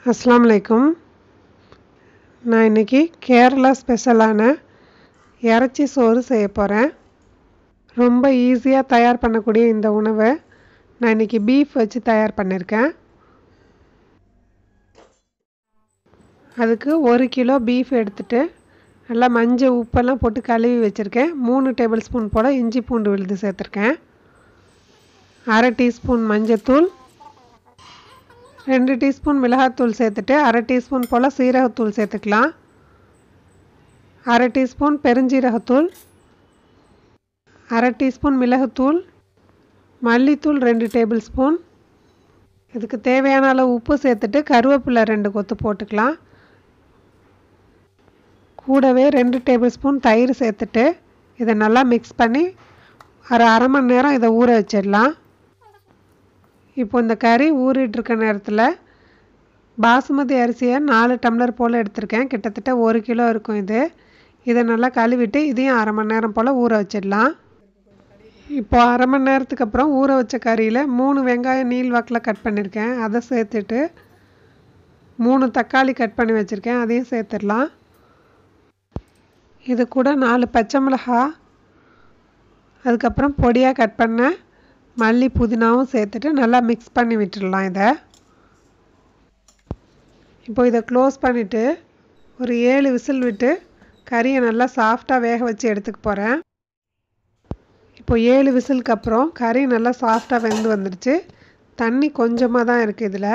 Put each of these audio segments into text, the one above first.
அஸ்ஸலாமு அலைக்கும் நான் இன்றைக்கி கேரளா ஸ்பெஷலான இறைச்சி சோறு செய்ய போகிறேன் ரொம்ப ஈஸியாக தயார் பண்ணக்கூடிய இந்த உணவை நான் இன்றைக்கி பீஃப் வச்சு தயார் பண்ணியிருக்கேன் அதுக்கு ஒரு கிலோ பீஃப் எடுத்துட்டு நல்லா மஞ்சள் உப்பெல்லாம் போட்டு கழுவி வச்சுருக்கேன் மூணு டேபிள் ஸ்பூன் போல் இஞ்சி பூண்டு விழுது சேர்த்துருக்கேன் அரை டீஸ்பூன் மஞ்சத்தூள் ரெண்டு டீஸ்பூன் மிளகாத்தூள் சேர்த்துட்டு அரை டீஸ்பூன் போல் சீரகத்தூள் சேர்த்துக்கலாம் அரை டீஸ்பூன் பெருஞ்சீரகத்தூள் அரை டீஸ்பூன் மிளகுத்தூள் மல்லித்தூள் ரெண்டு டேபிள் ஸ்பூன் இதுக்கு தேவையான அளவு உப்பு சேர்த்துட்டு கருவேப்பிலை ரெண்டு கொத்து போட்டுக்கலாம் கூடவே ரெண்டு டேபிள் ஸ்பூன் தயிர் சேர்த்துட்டு இதை நல்லா மிக்ஸ் பண்ணி ஒரு அரை மணி நேரம் இதை ஊற வச்சிடலாம் இப்போ இந்த கறி ஊறிட்டுருக்க நேரத்தில் பாசுமதி அரிசியை நாலு டம்ளர் போல் எடுத்திருக்கேன் கிட்டத்தட்ட ஒரு கிலோ இருக்கும் இது இதை நல்லா கழுவிட்டு இதையும் அரை மணி நேரம் போல் ஊற வச்சிடலாம் இப்போ அரை மணி நேரத்துக்கு அப்புறம் ஊற வச்ச கறியில் மூணு வெங்காயம் நீள் வாக்கில் கட் பண்ணியிருக்கேன் அதை சேர்த்துட்டு மூணு தக்காளி கட் பண்ணி வச்சுருக்கேன் அதையும் சேர்த்துடலாம் இது கூட நாலு பச்சை மிளகா அதுக்கப்புறம் பொடியாக கட் பண்ண மல்லி புதினாவும் சேர்த்துட்டு நல்லா மிக்ஸ் பண்ணி விட்டுடலாம் இதை இப்போ இதை க்ளோஸ் பண்ணிவிட்டு ஒரு ஏழு விசில் விட்டு கறியை நல்லா சாஃப்டாக வேக வச்சு எடுத்துக்க போகிறேன் இப்போ ஏழு விசிலுக்கு அப்புறம் கறி நல்லா சாஃப்டாக வெந்து வந்துடுச்சு தண்ணி கொஞ்சமாக தான் இருக்குது இதில்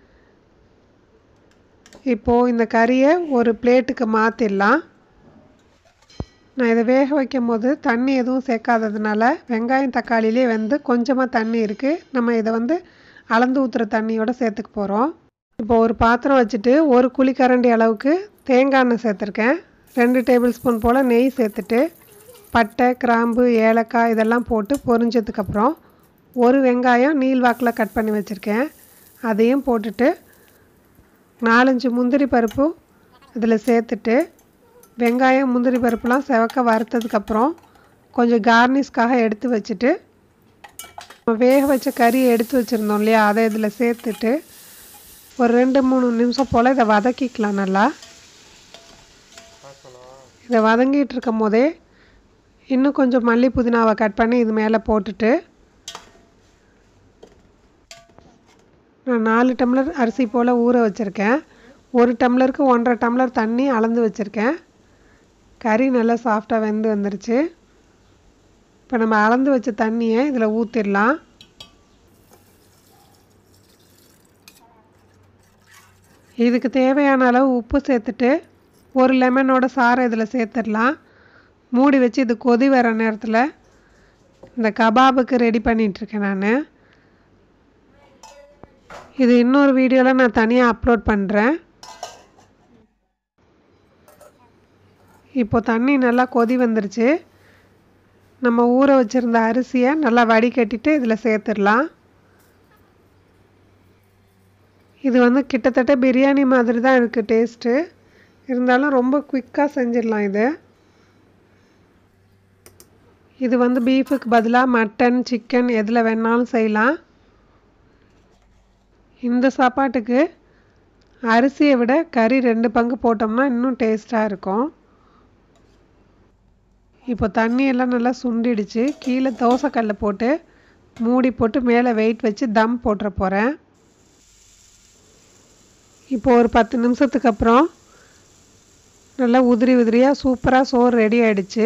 இப்போது இந்த கறியை ஒரு பிளேட்டுக்கு மாற்றிடலாம் நான் இதை வேக வைக்கும் போது தண்ணி எதுவும் சேர்க்காததுனால வெங்காயம் தக்காளிலே வந்து கொஞ்சமாக தண்ணி இருக்குது நம்ம இதை வந்து அளந்து ஊற்றுற தண்ணியோடு சேர்த்துக்க போகிறோம் இப்போ ஒரு பாத்திரம் வச்சுட்டு ஒரு குழிக்கரண்டி அளவுக்கு தேங்காய் எண்ணெய் சேர்த்துருக்கேன் ரெண்டு டேபிள் ஸ்பூன் போல் நெய் சேர்த்துட்டு பட்டை கிராம்பு ஏலக்காய் இதெல்லாம் போட்டு பொரிஞ்சதுக்கப்புறம் ஒரு வெங்காயம் நீள் வாக்கில் கட் பண்ணி வச்சுருக்கேன் அதையும் போட்டுட்டு நாலஞ்சு முந்திரி பருப்பு இதில் சேர்த்துட்டு வெங்காயம் முந்திரி பருப்புலாம் செவக்க வறுத்ததுக்கப்புறம் கொஞ்சம் கார்னிஷ்காக எடுத்து வச்சுட்டு வேக வச்ச கறியை எடுத்து வச்சுருந்தோம் இல்லையா அதை இதில் சேர்த்துட்டு ஒரு ரெண்டு மூணு நிமிஷம் போல் இதை வதக்கிக்கலாம் நல்லா இதை வதங்கிட்டு இருக்கும் போதே இன்னும் கொஞ்சம் மல்லி புதினாவை கட் பண்ணி இது மேலே போட்டுட்டு நான் நாலு டம்ளர் அரிசி போல் ஊற வச்சுருக்கேன் ஒரு டம்ளருக்கு ஒன்றரை டம்ளர் தண்ணி அளந்து வச்சுருக்கேன் கறி நல்லா சாஃப்டாக வெந்து வந்துருச்சு இப்போ நம்ம அளந்து வச்ச தண்ணியை இதில் ஊற்றிடலாம் இதுக்கு தேவையான அளவு உப்பு சேர்த்துட்டு ஒரு லெமனோட சாறை இதில் சேர்த்துடலாம் மூடி வச்சு இது கொதி வர நேரத்தில் இந்த கபாபுக்கு ரெடி பண்ணிகிட்ருக்கேன் நான் இது இன்னொரு வீடியோவில் நான் தனியாக அப்லோட் பண்ணுறேன் இப்போ தண்ணி நல்லா கொதி வந்துருச்சு நம்ம ஊற வச்சுருந்த அரிசியை நல்லா வடிகட்டிட்டு இதில் சேர்த்துடலாம் இது வந்து கிட்டத்தட்ட பிரியாணி மாதிரி தான் இருக்குது டேஸ்ட்டு இருந்தாலும் ரொம்ப குயிக்காக செஞ்சிடலாம் இது இது வந்து பீஃபுக்கு பதிலாக மட்டன் சிக்கன் எதில் வேணாலும் செய்யலாம் இந்த சாப்பாட்டுக்கு அரிசியை விட கறி ரெண்டு பங்கு போட்டோம்னா இன்னும் டேஸ்ட்டாக இருக்கும் இப்போ தண்ணியெல்லாம் நல்லா சுண்டிடுச்சு கீழே தோசைக்கல்ல போட்டு மூடி போட்டு மேலே வெயிட் வச்சு தம் போட்டுற போகிறேன் இப்போ ஒரு பத்து நிமிஷத்துக்கு அப்புறம் நல்லா உதிரி உதிரியாக சூப்பராக சோறு ரெடி ஆகிடுச்சு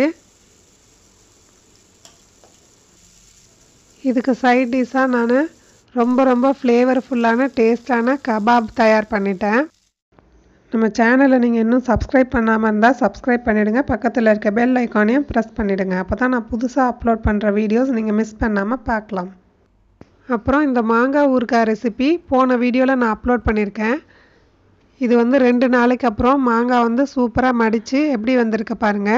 இதுக்கு சைட் டிஷ்ஷாக நான் ரொம்ப ரொம்ப ஃப்ளேவர்ஃபுல்லான டேஸ்டான கபாப் தயார் பண்ணிட்டேன் நம்ம சேனலை நீங்கள் இன்னும் சப்ஸ்கிரைப் பண்ணாமல் இருந்தால் சப்ஸ்கிரைப் பண்ணிவிடுங்க பக்கத்தில் இருக்க பெல் ஐக்கானையும் ப்ரெஸ் பண்ணிவிடுங்க அப்போ தான் நான் புதுசாக அப்லோட் பண்ணுற வீடியோஸ் நீங்கள் மிஸ் பண்ணாமல் பார்க்கலாம் அப்புறம் இந்த மாங்காய் ஊறுகாய் ரெசிபி போன வீடியோவில் நான் அப்லோட் பண்ணியிருக்கேன் இது வந்து ரெண்டு நாளைக்கு அப்புறம் மாங்காய் வந்து சூப்பராக மடித்து எப்படி வந்திருக்கு பாருங்கள்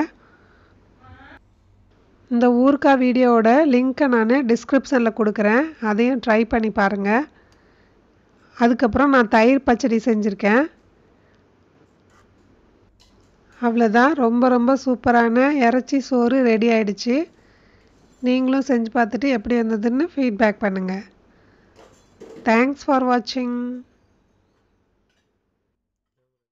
இந்த ஊறுகாய் வீடியோவோட லிங்க்கை நான் டிஸ்கிரிப்ஷனில் கொடுக்குறேன் அதையும் ட்ரை பண்ணி பாருங்கள் அதுக்கப்புறம் நான் தயிர் பச்சடி செஞ்சுருக்கேன் அவ்வளோதான் ரொம்ப ரொம்ப சூப்பரான இறைச்சி சோறு ரெடி ஆயிடுச்சு நீங்களும் செஞ்சு பார்த்துட்டு எப்படி வந்ததுன்னு ஃபீட்பேக் பண்ணுங்கள் தேங்க்ஸ் ஃபார் வாட்சிங்